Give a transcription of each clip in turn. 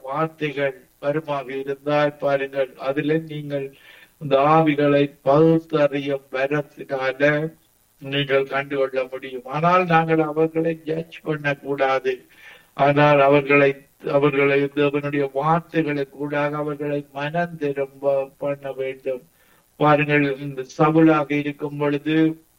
வார்த்தைகள் வருமாக இருந்தால் பாருங்கள் அதுல நீங்கள் இந்த ஆவிகளை பகுத்தறியும் வரத்தினால நீங்கள் கண்டுகொள்ள முடியும் ஆனால் நாங்கள் அவர்களை ஜட்ஜ் பண்ணக்கூடாது ஆனால் அவர்களை அவர்களை தேவனுடைய வார்த்தைகளை கூடாக அவர்களை மனம் திரும்ப பண்ண வேண்டும் பாருங்கள் இந்த சவுலாக இருக்கும் பொழுது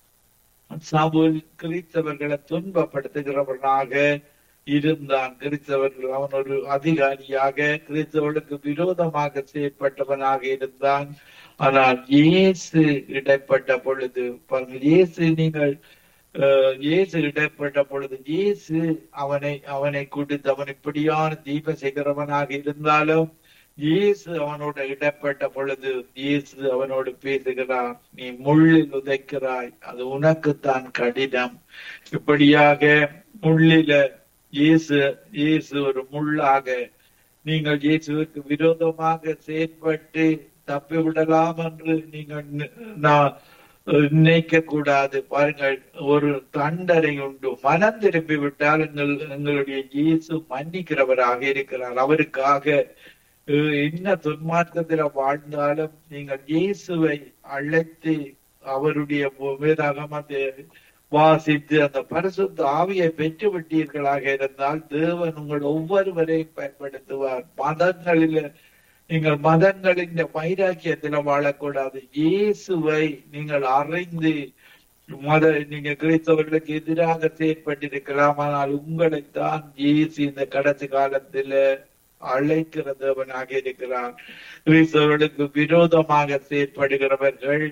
சவுல் கிறிஸ்தவர்களை துன்பப்படுத்துகிறவனாக இருந்தான் கிறிஸ்தவர்கள் அவன் ஒரு அதிகாரியாக கிறிஸ்தவர்களுக்கு விரோதமாக செயற்பட்டவனாக இருந்தான் ஆனால் இயேசு இடைப்பட்ட பொழுது பாருங்கள் இயேசு நீங்கள் அஹ், இயேசு இடைப்பட்ட பொழுது இயேசு அவனை அவனை கொடுத்து அவன் இப்படியான தீப செய்கிறவனாக இருந்தாலும் இயேசு அவனோட இடப்பட்ட பொழுது இயேசு அவனோடு பேசுகிறார் நீ முள்ளில் உதைக்கிறாய் அது உனக்குத்தான் கடினம் இப்படியாக முள்ளில இயேசு இயேசு ஒரு முள்ளாக நீங்கள் இயேசுவுக்கு விரோதமாக செயற்பட்டு தப்பி விடலாம் என்று நீங்கள் நி- நான் நினைக்க கூடாது பாருங்கள் ஒரு தண்டனை உண்டு மனம் திரும்பி விட்டால் எங்கள் எங்களுடைய இயேசு மன்னிக்கிறவராக இருக்கிறார் அவருக்காக அஹ், என்ன துன்மார்க்கத்துல வாழ்ந்தாலும் நீங்கள் இயேசுவை அழைத்து அவருடைய வேதாகமத்தை வாசித்து அந்த பரிசுத்த ஆவியை பெற்று விட்டீர்களாக இருந்தால் தேவன் உங்கள் ஒவ்வொருவரையும் பயன்படுத்துவார் மதங்களில நீங்கள் மதங்களின் வைராக்கியத்துல வாழக்கூடாது இயேசுவை நீங்கள் அறிந்து மத நீங்க கிறிஸ்தவர்களுக்கு எதிராக செயற்பட்டிருக்கலாம் ஆனால் உங்களைத்தான் இயேசு இந்த கடைசி காலத்துல அழைக்கிற தேவனாக இருக்கிறார் கிறிஸ்தவர்களுக்கு விரோதமாக செயற்படுகிறவர்கள்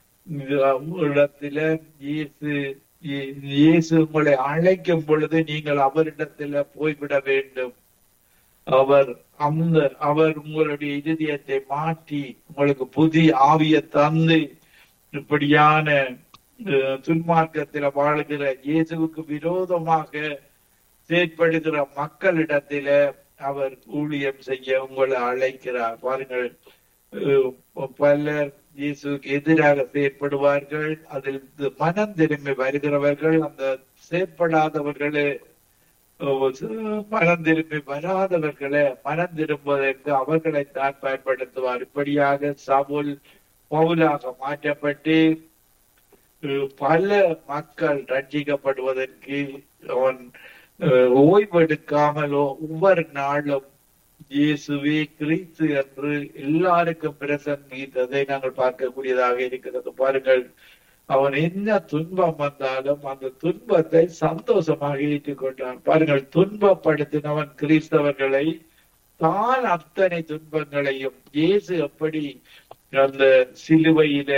இடத்துல இயேசு இயே- இயேசு உங்களை அழைக்கும் பொழுது நீங்கள் அவரிடத்துல போய்விட வேண்டும் அவர் அந்த அவர் உங்களுடைய இருதயத்தை மாற்றி உங்களுக்கு புதிய ஆவியை தந்து இப்படியான அஹ், துன்மார்க்கத்தில வாழுகிற இயேசுவுக்கு விரோதமாக செயற்படுகிற மக்களிடத்தில அவர் ஊழியம் செய்ய உங்களை அழைக்கிறார் பாருங்கள் அஹ், பலர் இயேசுக்கு எதிராக செயற்படுவார்கள் அதில் மனம் திரும்பி வருகிறவர்கள் அந்த செயற்படாதவர்களே மனம் திரும்பி வராதவர்களை மனம் திரும்புவதற்கு அவர்களைத்தான் பயன்படுத்துவார் இப்படியாக சவுல் பவுலாக மாற்றப்பட்டு அஹ், பல மக்கள் ரட்சிக்கப்படுவதற்கு அவன் அஹ், ஓய்வெடுக்காமலோ ஒவ்வொரு நாளும் இயேசுவே கிறிஸ்து என்று எல்லாருக்கும் பிரசங்கித்ததை நாங்கள் பார்க்கக்கூடியதாக இருக்கிறது பாருங்கள் அவன் என்ன துன்பம் வந்தாலும் அந்த துன்பத்தை சந்தோஷமாக ஏற்றுக்கொண்டான் பாருங்கள் துன்பப்படுத்தினவன் கிறிஸ்தவர்களை தான் அத்தனை துன்பங்களையும் இயேசு எப்படி அந்த சிலுவையில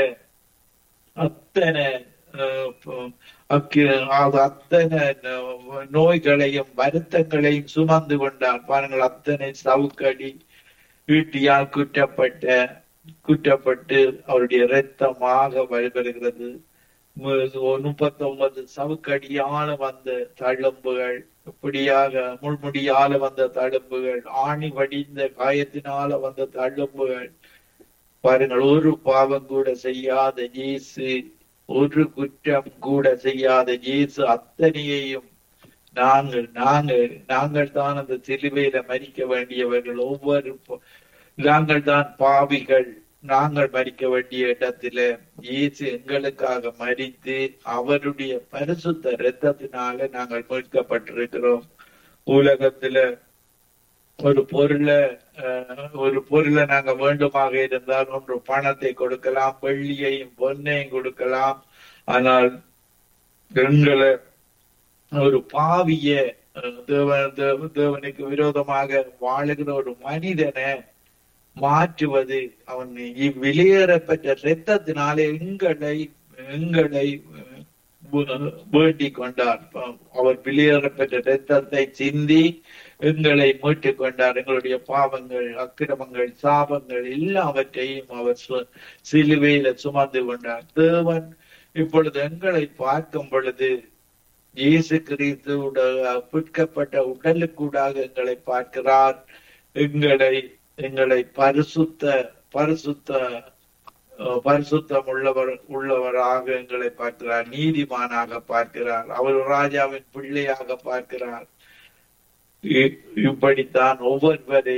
அத்தனை அஹ், ப- அக்கு- அது அத்தனை நோ- நோய்களையும் வருத்தங்களையும் சுமந்து கொண்டான் பாருங்கள் அத்தனை சவுக்கடி ஈட்டியால் குற்றப்பட்ட குற்றப்பட்டு அவருடைய இரத்தமாக வருகிறது முப்பத்தி ஒன்பது சவுக்கடியால வந்த தழும்புகள் இப்படியாக முள்முடியால வந்த தழும்புகள் ஆணி வடிந்த காயத்தினால வந்த தழும்புகள் பாருங்கள் ஒரு பாவம் கூட செய்யாத இயேசு ஒரு குற்றம் கூட செய்யாத இயேசு அத்தனையையும் நாங்கள் நாங்கள் நாங்கள் தான் அந்த சிலுவையில மறிக்க வேண்டியவர்கள் ஒவ்வொரு ப- நாங்கள் தான் பாவிகள் நாங்கள் மறிக்க வேண்டிய இடத்துல இயேசு எங்களுக்காக மறித்து அவருடைய பரிசுத்த இரத்தத்தினால நாங்கள் மீட்கப்பட்டிருக்கிறோம் உலகத்துல ஒரு பொருளை அஹ், ஒரு பொருளை நாங்க வேண்டுமாக இருந்தால் ஒன்று பணத்தை கொடுக்கலாம் வெள்ளியையும் பொன்னையும் கொடுக்கலாம் ஆனால் எங்களை ஒரு பாவிய அஹ், தேவ- தேவ- தேவனுக்கு விரோதமாக வாழுகிற ஒரு மனிதனை மாற்றுவது அவன் இவ்விலையேறப்பட்ட இரத்தத்தினாலே எங்களை எங்களை அஹ், வே- வேண்டிக் கொண்டார் அவர் வெளியேறப்பட்ட இரத்தத்தை சிந்தி எங்களை மீட்டுக் கொண்டார் எங்களுடைய பாவங்கள் அக்கிரமங்கள் சாபங்கள் எல்லாவற்றையும் அவர் சு- சிலுவையில சுமந்து கொண்டார் தேவன் இப்பொழுது எங்களை பார்க்கும் பொழுது இயேசு கிறிஸ்துவோட பிற்கப்பட்ட உடலுக்கூடாக எங்களை பார்க்கிறார் எங்களை எங்களை பரிசுத்த பரிசுத்த அஹ், பரிசுத்தம் உள்ளவர் உள்ளவராக எங்களை பார்க்கிறார் நீதிமானாக பார்க்கிறார் அவர் ராஜாவின் பிள்ளையாக பார்க்கிறார் இ- இப்படித்தான் ஒவ்வொருவரை